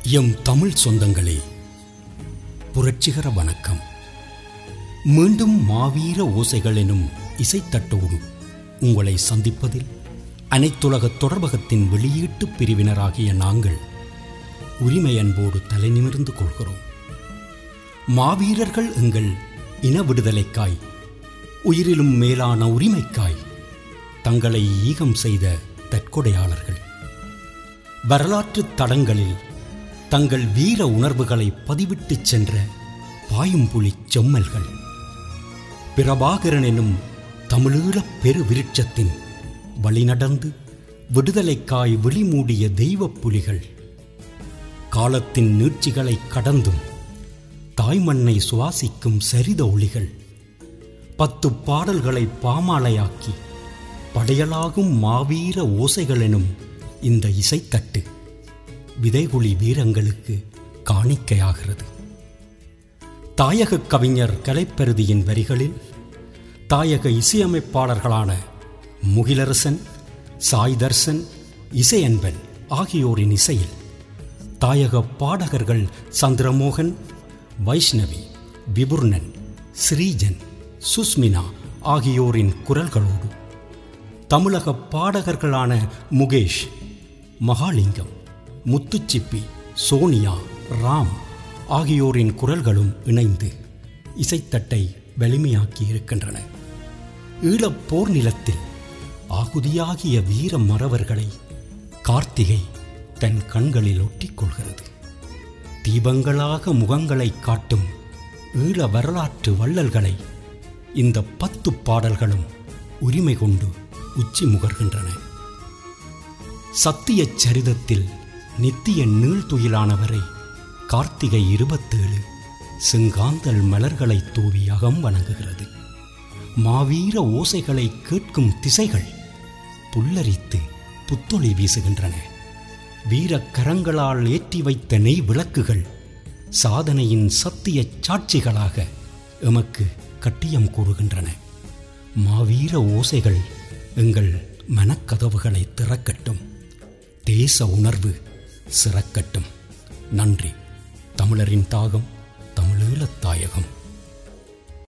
M Tamil சொந்தங்களே புரட்சிகர வணக்கம் மீண்டும் மாவீர ஓசைகள் எனும் இசைத்தட்டோடு உங்களை சந்திப்பதில் அனைத்துலக தொடர்பகத்தின் வெளியீட்டு பிரிவினராகிய நாங்கள் உரிமை அன்போடு தலைநிமிர்ந்து கொள்கிறோம் மாவீரர்கள் எங்கள் இன விடுதலைக்காய் உயிரிலும் மேலான உரிமைக்காய் தங்களை ஈகம் செய்த தற்கொடையாளர்கள் வரலாற்றுத் தடங்களில் தங்கள் வீர உணர்வுகளை பதிவிட்டுச் சென்ற பாயும்புலி செம்மல்கள் பிரபாகரன் எனும் தமிழீழப் பெருவிருட்சத்தின் வழிநடந்து விடுதலைக்காய் விழிமூடிய தெய்வப் புலிகள் காலத்தின் நீட்சிகளை கடந்தும் தாய்மண்ணை சுவாசிக்கும் சரித ஒளிகள் பத்து பாடல்களை பாமாலையாக்கி படையலாகும் மாவீர ஓசைகள் எனும் இந்த இசைத்தட்டு விதைகுழி வீரங்களுக்கு காணிக்கையாகிறது தாயக கவிஞர் கலைப்பெருதியின் வரிகளில் தாயக இசையமைப்பாளர்களான முகிலரசன் சாய்தர்சன் இசையன்பன் ஆகியோரின் இசையில் தாயக பாடகர்கள் சந்திரமோகன் வைஷ்ணவி விபுர்ணன் ஸ்ரீஜன் சுஸ்மினா ஆகியோரின் குரல்களோடு தமிழக பாடகர்களான முகேஷ் மகாலிங்கம் முத்துச்சிப்பி சோனியா ராம் ஆகியோரின் குரல்களும் இணைந்து இசைத்தட்டை வலிமையாக்கி இருக்கின்றன ஈழப் போர் நிலத்தில் ஆகுதியாகிய வீர மறவர்களை கார்த்திகை தன் கண்களில் ஒட்டிக்கொள்கிறது தீபங்களாக முகங்களை காட்டும் ஈழ வரலாற்று வள்ளல்களை இந்த பத்து பாடல்களும் உரிமை கொண்டு உச்சி முகர்கின்றன சத்தியச் சரிதத்தில் நித்திய நீள்துயிலானவரை கார்த்திகை இருபத்தேழு செங்காந்தல் மலர்களை தூவி அகம் வணங்குகிறது மாவீர ஓசைகளை கேட்கும் திசைகள் புல்லரித்து புத்தொளி வீசுகின்றன வீரக் கரங்களால் ஏற்றி வைத்த நெய் விளக்குகள் சாதனையின் சத்திய சாட்சிகளாக எமக்கு கட்டியம் கூறுகின்றன மாவீர ஓசைகள் எங்கள் மனக்கதவுகளை திறக்கட்டும் தேச உணர்வு சிறக்கட்டும் நன்றி தமிழரின் தாகம் தமிழீழத் தாயகம்